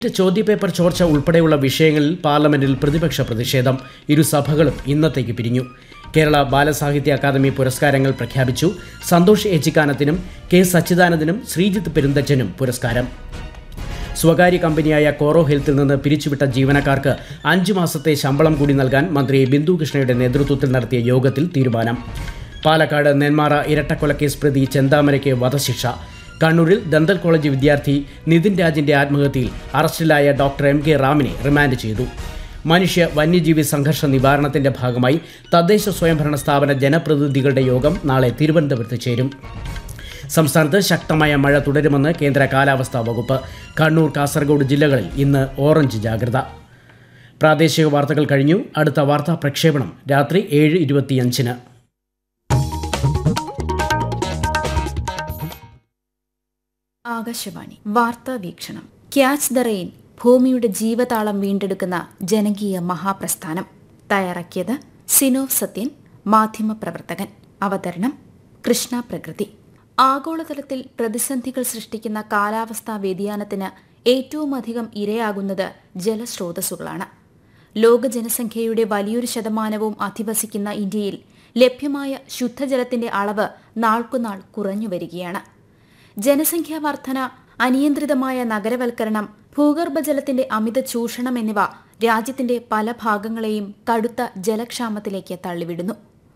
ചോദ്യപേപ്പർ ചോർച്ച ഉൾപ്പെടെയുള്ള വിഷയങ്ങളിൽ പാർലമെന്റിൽ പ്രതിപക്ഷ പ്രതിഷേധം ഇരു സഭകളും ഇന്നത്തേക്ക് പിരിഞ്ഞു കേരള ബാലസാഹിത്യ അക്കാദമി പുരസ്കാരങ്ങൾ പ്രഖ്യാപിച്ചു സന്തോഷ് ഏച്ചിക്കാനത്തിനും കെ സച്ചിദാനന്ദനും ശ്രീജിത്ത് പെരുന്തച്ചനും പുരസ്കാരം സ്വകാര്യ കമ്പനിയായ കോറോ ഹെൽത്തിൽ നിന്ന് പിരിച്ചുവിട്ട ജീവനക്കാർക്ക് അഞ്ചു മാസത്തെ ശമ്പളം കൂടി നൽകാൻ മന്ത്രി ബിന്ദു കൃഷ്ണയുടെ നേതൃത്വത്തിൽ നടത്തിയ യോഗത്തിൽ തീരുമാനം പാലക്കാട് നെന്മാറ ഇരട്ടക്കൊലക്കേസ് പ്രതി ചെന്താമരയ്ക്ക് വധശിക്ഷ കണ്ണൂരിൽ ദന്തൽ കോളേജ് വിദ്യാർത്ഥി നിതിൻ രാജിന്റെ ആത്മഹത്യയിൽ അറസ്റ്റിലായ ഡോക്ടർ എം കെ റാമിനെ റിമാൻഡ് ചെയ്തു മനുഷ്യ വന്യജീവി സംഘർഷ നിവാരണത്തിന്റെ ഭാഗമായി തദ്ദേശ സ്വയംഭരണ സ്ഥാപന ജനപ്രതിനിധികളുടെ യോഗം നാളെ തിരുവനന്തപുരത്ത് ചേരും സംസ്ഥാനത്ത് ശക്തമായ മഴ തുടരുമെന്ന് കേന്ദ്ര കാലാവസ്ഥാ വകുപ്പ് കണ്ണൂർ കാസർഗോഡ് ജില്ലകളിൽ ഇന്ന് ഓറഞ്ച് ജാഗ്രത പ്രാദേശിക വാർത്തകൾ കഴിഞ്ഞു അടുത്ത വാർത്താ പ്രക്ഷേപണം രാത്രി ഏഴ് ഇരുപത്തിയഞ്ചിന് ആകാശവാണി വാർത്താ വീക്ഷണം ക്യാച്ച് ദ റെയിൻ ഭൂമിയുടെ ജീവതാളം വീണ്ടെടുക്കുന്ന ജനകീയ മഹാപ്രസ്ഥാനം തയ്യാറാക്കിയത് സിനോവ് സത്യൻ മാധ്യമപ്രവർത്തകൻ അവതരണം കൃഷ്ണ പ്രകൃതി ആഗോളതലത്തിൽ പ്രതിസന്ധികൾ സൃഷ്ടിക്കുന്ന കാലാവസ്ഥാ വ്യതിയാനത്തിന് ഏറ്റവുമധികം ഇരയാകുന്നത് ജലസ്രോതസ്സുകളാണ് ലോക ജനസംഖ്യയുടെ വലിയൊരു ശതമാനവും അധിവസിക്കുന്ന ഇന്ത്യയിൽ ലഭ്യമായ ശുദ്ധജലത്തിന്റെ അളവ് നാൾക്കുനാൾ കുറഞ്ഞു വരികയാണ് ജനസംഖ്യാ വർധന അനിയന്ത്രിതമായ നഗരവൽക്കരണം ഭൂഗർഭജലത്തിന്റെ അമിത ചൂഷണം എന്നിവ രാജ്യത്തിന്റെ പല ഭാഗങ്ങളെയും കടുത്ത ജലക്ഷാമത്തിലേക്ക് തള്ളിവിടുന്നു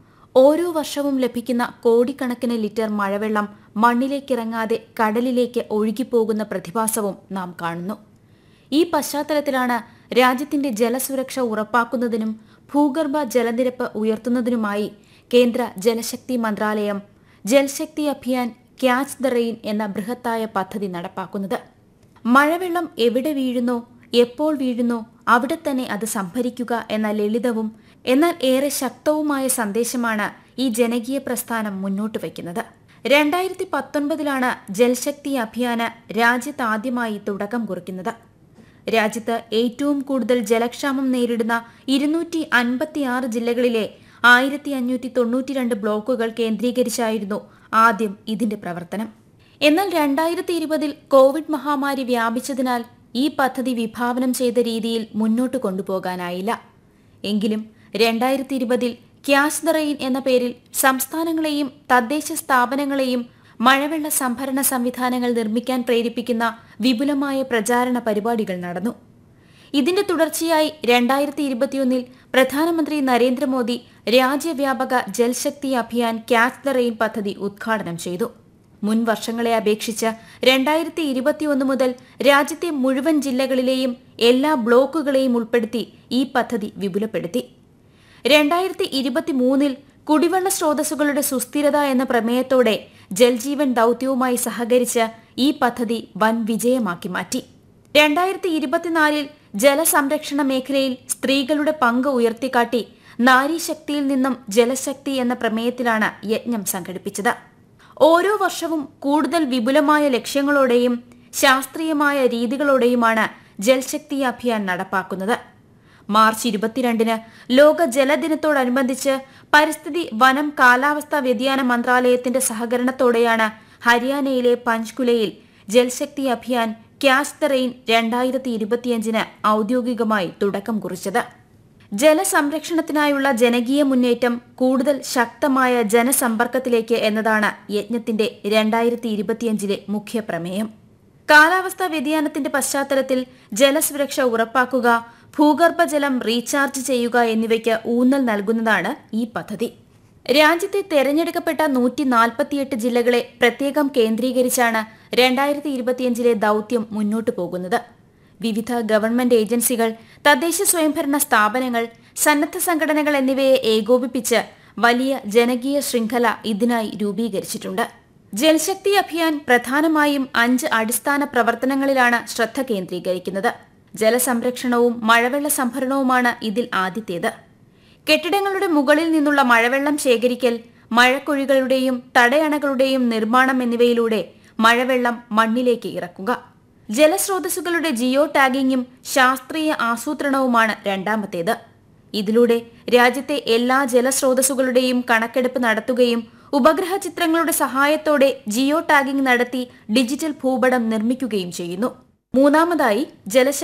ഓരോ വർഷവും ലഭിക്കുന്ന കോടിക്കണക്കിന് ലിറ്റർ മഴവെള്ളം മണ്ണിലേക്കിറങ്ങാതെ കടലിലേക്ക് ഒഴുകിപ്പോകുന്ന പ്രതിഭാസവും നാം കാണുന്നു ഈ പശ്ചാത്തലത്തിലാണ് രാജ്യത്തിന്റെ ജലസുരക്ഷ ഉറപ്പാക്കുന്നതിനും ഭൂഗർഭ ജലനിരപ്പ് ഉയർത്തുന്നതിനുമായി കേന്ദ്ര ജലശക്തി മന്ത്രാലയം Jal Shakti Abhiyan catch the rain എന്ന ബൃഹത്തായ പദ്ധതി നടപ്പാക്കുന്നത് മഴവെള്ളം എവിടെ വീഴുന്നോ എപ്പോൾ വീഴുന്നോ അവിടെ തന്നെ അത് സംഭരിക്കുക എന്ന ലളിതവും എന്നാൽ ഏറെ ശക്തവുമായ സന്ദേശമാണ് ഈ ജനകീയ പ്രസ്ഥാനം മുന്നോട്ട് വയ്ക്കുന്നത് രണ്ടായിരത്തി പത്തൊൻപതിലാണ് ജൽശക്തി അഭിയാന് രാജ്യത്താദ്യമായി തുടക്കം കുറിക്കുന്നത് രാജ്യത്ത് ഏറ്റവും കൂടുതൽ ജലക്ഷാമം നേരിടുന്ന ഇരുന്നൂറ്റി അൻപത്തിയാറ് ജില്ലകളിലെ ആയിരത്തി അഞ്ഞൂറ്റി തൊണ്ണൂറ്റിരണ്ട് ബ്ലോക്കുകൾ കേന്ദ്രീകരിച്ചായിരുന്നു ആദ്യം ഇതിന്റെ പ്രവർത്തനം എന്നാൽ രണ്ടായിരത്തി ഇരുപതിൽ കോവിഡ് മഹാമാരി വ്യാപിച്ചതിനാൽ ഈ പദ്ധതി വിഭാവനം ചെയ്ത രീതിയിൽ മുന്നോട്ട് കൊണ്ടുപോകാനായില്ല എങ്കിലും രണ്ടായിരത്തി ഇരുപതിൽ ക്യാഷ് ദ റെയിൻ എന്ന പേരിൽ സംസ്ഥാനങ്ങളെയും തദ്ദേശ സ്ഥാപനങ്ങളെയും മഴവെള്ള സംഭരണ സംവിധാനങ്ങൾ നിർമ്മിക്കാൻ പ്രേരിപ്പിക്കുന്ന വിപുലമായ പ്രചാരണ പരിപാടികൾ നടന്നു ഇതിന്റെ തുടർച്ചയായി രണ്ടായിരത്തി ഇരുപത്തിയൊന്നിൽ പ്രധാനമന്ത്രി നരേന്ദ്രമോദി രാജ്യവ്യാപക Jal Shakti Abhiyan catch the rain പദ്ധതി ഉദ്ഘാടനം ചെയ്തു മുൻ വർഷങ്ങളെ അപേക്ഷിച്ച് രണ്ടായിരത്തി ഇരുപത്തിയൊന്ന് മുതൽ രാജ്യത്തെ മുഴുവൻ ജില്ലകളിലെയും എല്ലാ ബ്ലോക്കുകളെയും ഉൾപ്പെടുത്തി ഈ പദ്ധതി വിപുലപ്പെടുത്തി രണ്ടായിരത്തി ഇരുപത്തിമൂന്നിൽ കുടിവെള്ള സ്രോതസ്സുകളുടെ സുസ്ഥിരത എന്ന പ്രമേയത്തോടെ ജൽജീവൻ ദൌത്യവുമായി സഹകരിച്ച് ഈ പദ്ധതി വൻ വിജയമാക്കി മാറ്റി രണ്ടായിരത്തി ഇരുപത്തിനാലിൽ ജലസംരക്ഷണ മേഖലയിൽ സ്ത്രീകളുടെ പങ്ക് ഉയർത്തിക്കാട്ടി നാരീശക്തിയിൽ നിന്നും ജലശക്തി എന്ന പ്രമേയത്തിലാണ് യജ്ഞം സംഘടിപ്പിച്ചത് ഓരോ വർഷവും കൂടുതൽ വിപുലമായ ലക്ഷ്യങ്ങളോടെയും ശാസ്ത്രീയമായ രീതികളോടെയുമാണ് ജൽശക്തി അഭിയാൻ നടപ്പാക്കുന്നത് മാർച്ച് ഇരുപത്തിരണ്ടിന് ലോക ജലദിനത്തോടനുബന്ധിച്ച് പരിസ്ഥിതി വനം കാലാവസ്ഥാ വ്യതിയാന മന്ത്രാലയത്തിന്റെ സഹകരണത്തോടെയാണ് ഹരിയാനയിലെ പഞ്ച്കുലയിൽ Jal Shakti Abhiyan catch the rain രണ്ടായിരത്തി ഇരുപത്തിയഞ്ചിന് ഔദ്യോഗികമായി തുടക്കം കുറിച്ചത് ജലസംരക്ഷണത്തിനായുള്ള ജനകീയ മുന്നേറ്റം കൂടുതൽ ശക്തമായ ജനസമ്പർക്കത്തിലേക്ക് എന്നതാണ് യജ്ഞത്തിന്റെ രണ്ടായിരത്തി ഇരുപത്തിയഞ്ചിലെ മുഖ്യ പ്രമേയം കാലാവസ്ഥാ വ്യതിയാനത്തിന്റെ പശ്ചാത്തലത്തിൽ ജലസുരക്ഷ ഉറപ്പാക്കുക ഭൂഗർഭജലം റീചാർജ് ചെയ്യുക എന്നിവയ്ക്ക് ഊന്നൽ നൽകുന്നതാണ് ഈ പദ്ധതി രാജ്യത്തെ തെരഞ്ഞെടുക്കപ്പെട്ട നൂറ്റി നാൽപ്പത്തിയെട്ട് ജില്ലകളെ പ്രത്യേകം കേന്ദ്രീകരിച്ചാണ് രണ്ടായിരത്തി ഇരുപത്തിയഞ്ചിലെ ദൌത്യം മുന്നോട്ടു പോകുന്നത് വിവിധ ഗവൺമെന്റ് ഏജൻസികൾ തദ്ദേശ സ്വയംഭരണ സ്ഥാപനങ്ങൾ സന്നദ്ധ സംഘടനകൾ എന്നിവയെ ഏകോപിപ്പിച്ച് വലിയ ജനകീയ ശൃംഖല ഇതിനായി രൂപീകരിച്ചിട്ടുണ്ട് ജൽശക്തി അഭിയാൻ പ്രധാനമായും അഞ്ച് അടിസ്ഥാന പ്രവർത്തനങ്ങളിലാണ് ശ്രദ്ധ കേന്ദ്രീകരിക്കുന്നത് ജലസംരക്ഷണവും മഴവെള്ള സംഭരണവുമാണ് ഇതിൽ ആദ്യത്തേത് കെട്ടിടങ്ങളുടെ മുകളിൽ നിന്നുള്ള മഴവെള്ളം ശേഖരിക്കൽ മഴക്കുഴികളുടെയും തടയണകളുടെയും നിർമ്മാണം എന്നിവയിലൂടെ മഴവെള്ളം മണ്ണിലേക്ക് ഇറക്കുക ജലസ്രോതസ്സുകളുടെ ജിയോ ടാഗിങ്ങും ശാസ്ത്രീയ ആസൂത്രണവുമാണ് രണ്ടാമത്തേത് ഇതിലൂടെ രാജ്യത്തെ എല്ലാ ജലസ്രോതസ്സുകളുടെയും കണക്കെടുപ്പ് നടത്തുകയും ഉപഗ്രഹ ചിത്രങ്ങളുടെ സഹായത്തോടെ ജിയോ ടാഗിംഗ് നടത്തി ഡിജിറ്റൽ ഭൂപടം നിർമ്മിക്കുകയും ചെയ്യുന്നു മൂന്നാമതായി ജലശ